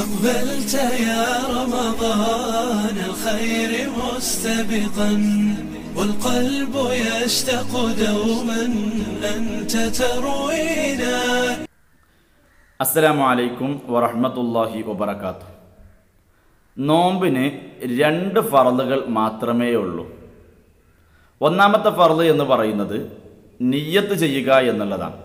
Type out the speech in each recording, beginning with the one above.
أقبلت يا رمضان الخير مستبقا والقلب يشتاق دوما أنت تروينا അസ്സലാമു അലൈക്കും വറഹ്മത്തുള്ളാഹി വബറകാത്തു നോമ്പിന് രണ്ട് ഫറലുകൾ മാത്രമേ ഉള്ളൂ ഒന്നാമത്തെ ഫറല് എന്ന് പറയുന്നത് നിയ്യത്ത് ചെയ്യുക എന്നുള്ളതാണ്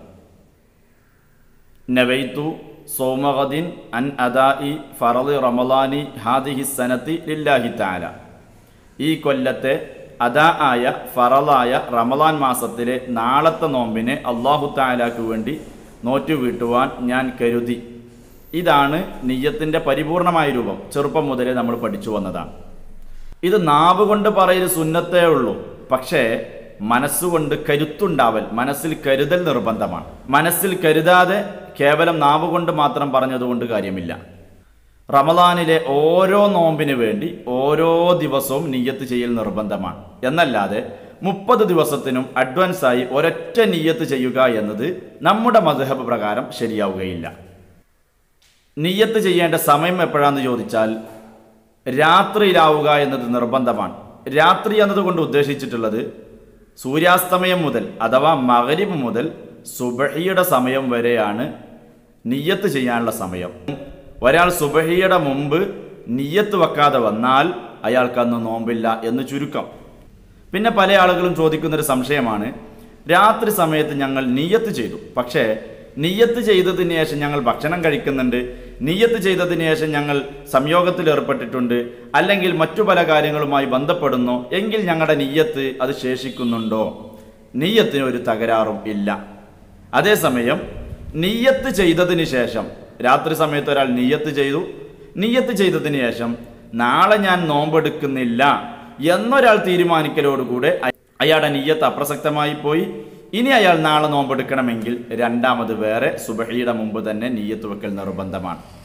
നവൈത്തു സോമഗദിൻ അൻ അദാഇ ഫറല് റമലാനി ഹാദിഹി സനത്തി ലില്ലാഹി താല ഈ കൊല്ലത്തെ അദാ ആയ ഫറലായ റമലാൻ മാസത്തിലെ നാളത്തെ നോമ്പിനെ അള്ളാഹു താലാക്ക് വേണ്ടി നോറ്റു വീട്ടുവാൻ ഞാൻ കരുതി ഇതാണ് നിയ്യത്തിൻ്റെ പരിപൂർണമായ രൂപം ചെറുപ്പം മുതലേ നമ്മൾ പഠിച്ചു വന്നതാണ് ഇത് നാവ് കൊണ്ട് പറയൽ സുന്നത്തേ ഉള്ളൂ പക്ഷേ മനസ്സുകൊണ്ട് കരുത്തുണ്ടാവൽ മനസ്സിൽ കരുതൽ നിർബന്ധമാണ് മനസ്സിൽ കരുതാതെ കേവലം നാവ് കൊണ്ട് മാത്രം പറഞ്ഞതുകൊണ്ട് കാര്യമില്ല റമദാനിലെ ഓരോ നോമ്പിന് വേണ്ടി ഓരോ ദിവസവും നിയ്യത്ത് ചെയ്യൽ നിർബന്ധമാണ് എന്നല്ലാതെ മുപ്പത് ദിവസത്തിനും അഡ്വാൻസായി ഒരൊറ്റ നിയ്യത്ത് ചെയ്യുക എന്നത് നമ്മുടെ മധുഹബ് പ്രകാരം ശരിയാവുകയില്ല നിയ്യത്ത് ചെയ്യേണ്ട സമയം എപ്പോഴാന്ന് ചോദിച്ചാൽ രാത്രിയിലാവുക എന്നത് നിർബന്ധമാണ് രാത്രി എന്നതുകൊണ്ട് ഉദ്ദേശിച്ചിട്ടുള്ളത് സൂര്യാസ്തമയം മുതൽ അഥവാ മകരിബ് മുതൽ സുബഹിയുടെ സമയം വരെയാണ് നിയ്യത്ത് ചെയ്യാനുള്ള സമയം ഒരാൾ സുബഹിയുടെ മുമ്പ് നിയ്യത്ത് വെക്കാതെ വന്നാൽ അയാൾക്കന്ന് നോമ്പില്ല എന്ന് ചുരുക്കം പിന്നെ പല ആളുകളും ചോദിക്കുന്നൊരു സംശയമാണ് രാത്രി സമയത്ത് ഞങ്ങൾ നിയ്യത്ത് ചെയ്തു പക്ഷേ നിയ്യത്ത് ചെയ്തതിന് ശേഷം ഞങ്ങൾ ഭക്ഷണം കഴിക്കുന്നുണ്ട് നിയ്യത്ത് ചെയ്തതിന് ശേഷം ഞങ്ങൾ സംയോഗത്തിൽ ഏർപ്പെട്ടിട്ടുണ്ട് അല്ലെങ്കിൽ മറ്റു പല കാര്യങ്ങളുമായി ബന്ധപ്പെടുന്നു എങ്കിൽ ഞങ്ങളുടെ നിയ്യത്ത് അത് ശേഷിക്കുന്നുണ്ടോ നിയ്യത്തിന് ഒരു തകരാറും ഇല്ല അതേസമയം നിയ്യത്ത് ചെയ്തതിന് ശേഷം രാത്രി സമയത്ത് ഒരാൾ നിയ്യത്ത് ചെയ്തു നിയ്യത്ത് ചെയ്തതിന് ശേഷം നാളെ ഞാൻ നോമ്പെടുക്കുന്നില്ല എന്നൊരാൾ തീരുമാനിക്കലോടുകൂടെ അയ- അയാളുടെ നിയ്യത്ത് അപ്രസക്തമായി പോയി ഇനി അയാൾ നാളെ നോമ്പെടുക്കണമെങ്കിൽ രണ്ടാമത് വേറെ സുബഹിയുടെ മുമ്പ് തന്നെ നിയ്യത്ത് വെക്കൽ നിർബന്ധമാണ്